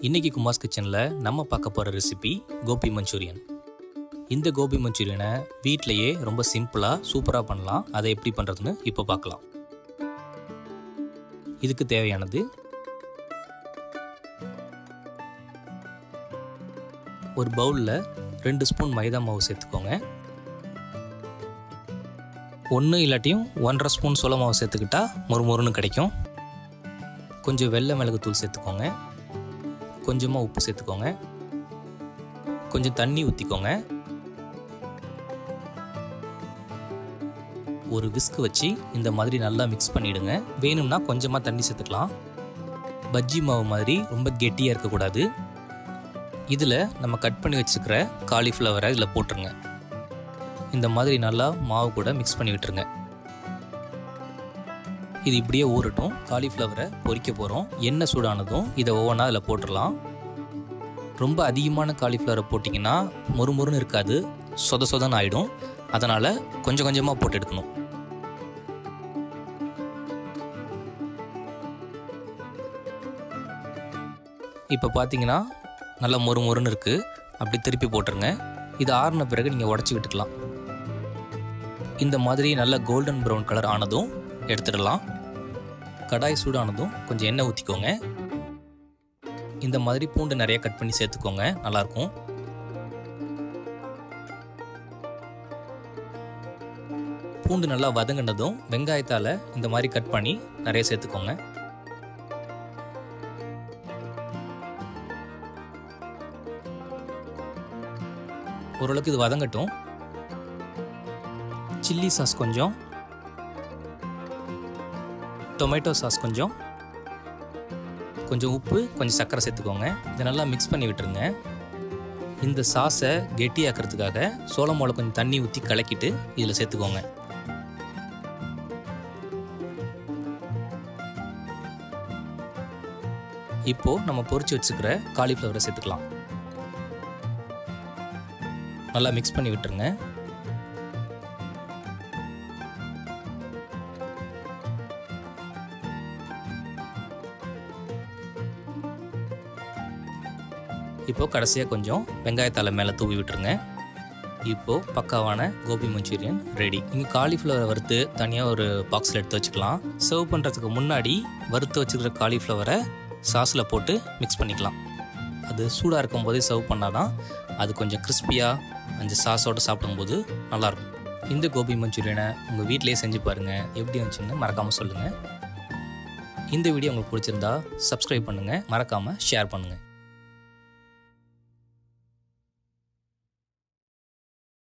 இன்னைக்கு குமாஸ் கிச்சனில் நம்ம பார்க்க போகிற ரெசிபி கோபி மஞ்சூரியன் இந்த கோபி மஞ்சூரியனை வீட்டிலையே ரொம்ப சிம்பிளாக சூப்பராக பண்ணலாம் அதை எப்படி பண்ணுறதுன்னு இப்போ பார்க்கலாம் இதுக்கு தேவையானது ஒரு பவுலில் ரெண்டு ஸ்பூன் மைதா மாவு சேர்த்துக்கோங்க ஒன்று இல்லாட்டியும் ஒன்றரை ஸ்பூன் சோள மாவு சேர்த்துக்கிட்டா மொறு மொறுன்னு கிடைக்கும் கொஞ்சம் வெள்ளை மிளகுத்தூள் சேர்த்துக்கோங்க கொஞ்சமாக உப்பு சேர்த்துக்கோங்க கொஞ்சம் தண்ணி ஊற்றிக்கோங்க ஒரு விஸ்க் வச்சு இந்த மாதிரி நல்லா மிக்ஸ் பண்ணிவிடுங்க வேணும்னா கொஞ்சமாக தண்ணி சேர்த்துக்கலாம் பஜ்ஜி மாவு மாதிரி ரொம்ப கெட்டியாக இருக்கக்கூடாது இதில் நம்ம கட் பண்ணி வச்சுருக்கிற காலிஃப்ளவரை இதில் போட்டுருங்க இந்த மாதிரி நல்லா மாவு கூட மிக்ஸ் பண்ணி விட்டுருங்க இது இப்படியே ஊறட்டும் காலிஃப்ளவரை பொரிக்க போகிறோம் எண்ணெய் சூடானதும் இதை ஒவ்வொன்றா அதில் போட்டுடலாம் ரொம்ப அதிகமான காலிஃப்ளவரை போட்டிங்கன்னா மொறுமொறுன்னு இருக்காது சொத சொதன்னு ஆகிடும் அதனால் கொஞ்சம் கொஞ்சமாக போட்டு எடுக்கணும் இப்போ பார்த்தீங்கன்னா நல்லா மொறு மொறுன்னு இருக்குது அப்படி திருப்பி போட்டுருங்க இது ஆறின பிறகு நீங்கள் உடச்சி விட்டுக்கலாம் இந்த மாதிரி நல்ல கோல்டன் ப்ரௌன் கலர் ஆனதும் எடுத்துடலாம் கடாய் சூடானதும் கொஞ்சம் எண்ணெய் ஊற்றிக்கோங்க இந்த மாதிரி பூண்டு நிறைய கட் பண்ணி சேர்த்துக்கோங்க நல்லாயிருக்கும் பூண்டு நல்லா வதங்கினதும் வெங்காயத்தால் இந்த மாதிரி கட் பண்ணி நிறைய சேர்த்துக்கோங்க ஓரளவுக்கு இது வதங்கட்டும் சில்லி சாஸ் கொஞ்சம் டொமேட்டோ சாஸ் கொஞ்சம் கொஞ்சம் உப்பு கொஞ்சம் சர்க்கரை சேர்த்துக்கோங்க இதை நல்லா மிக்ஸ் பண்ணி விட்டுருங்க இந்த சாஸை கெட்டியாக்கிறதுக்காக சோளம் மாவில் கொஞ்சம் தண்ணி ஊற்றி கலக்கிட்டு இதில் சேர்த்துக்கோங்க இப்போது நம்ம பொரிச்சு வச்சுக்கிற காலிஃப்ளவரை சேர்த்துக்கலாம் நல்லா மிக்ஸ் பண்ணி விட்டுருங்க இப்போ கடைசியாக கொஞ்சம் வெங்காயத்தால மேலே தூவி விட்டுருங்க இப்போது பக்காவான கோபி மஞ்சூரியன் ரெடி நீங்கள் காலிஃப்ளவரை வறுத்து தனியாக ஒரு பாக்ஸில் எடுத்து வச்சுக்கலாம் சர்வ் பண்ணுறதுக்கு முன்னாடி வறுத்து வச்சுக்கிற காலிஃப்ளவரை சாஸில் போட்டு மிக்ஸ் பண்ணிக்கலாம் அது சூடாக இருக்கும் போதே சர்வ் பண்ணால் தான் அது கொஞ்சம் கிறிஸ்பியாக அந்த சாஸோடு சாப்பிடும்போது நல்லாயிருக்கும் இந்த கோபி மஞ்சூரியனை உங்கள் வீட்டிலேயே செஞ்சு பாருங்கள் எப்படி வந்துச்சுன்னு மறக்காமல் சொல்லுங்கள் இந்த வீடியோ உங்களுக்கு பிடிச்சிருந்தா சப்ஸ்கிரைப் பண்ணுங்கள் மறக்காமல் ஷேர் பண்ணுங்கள்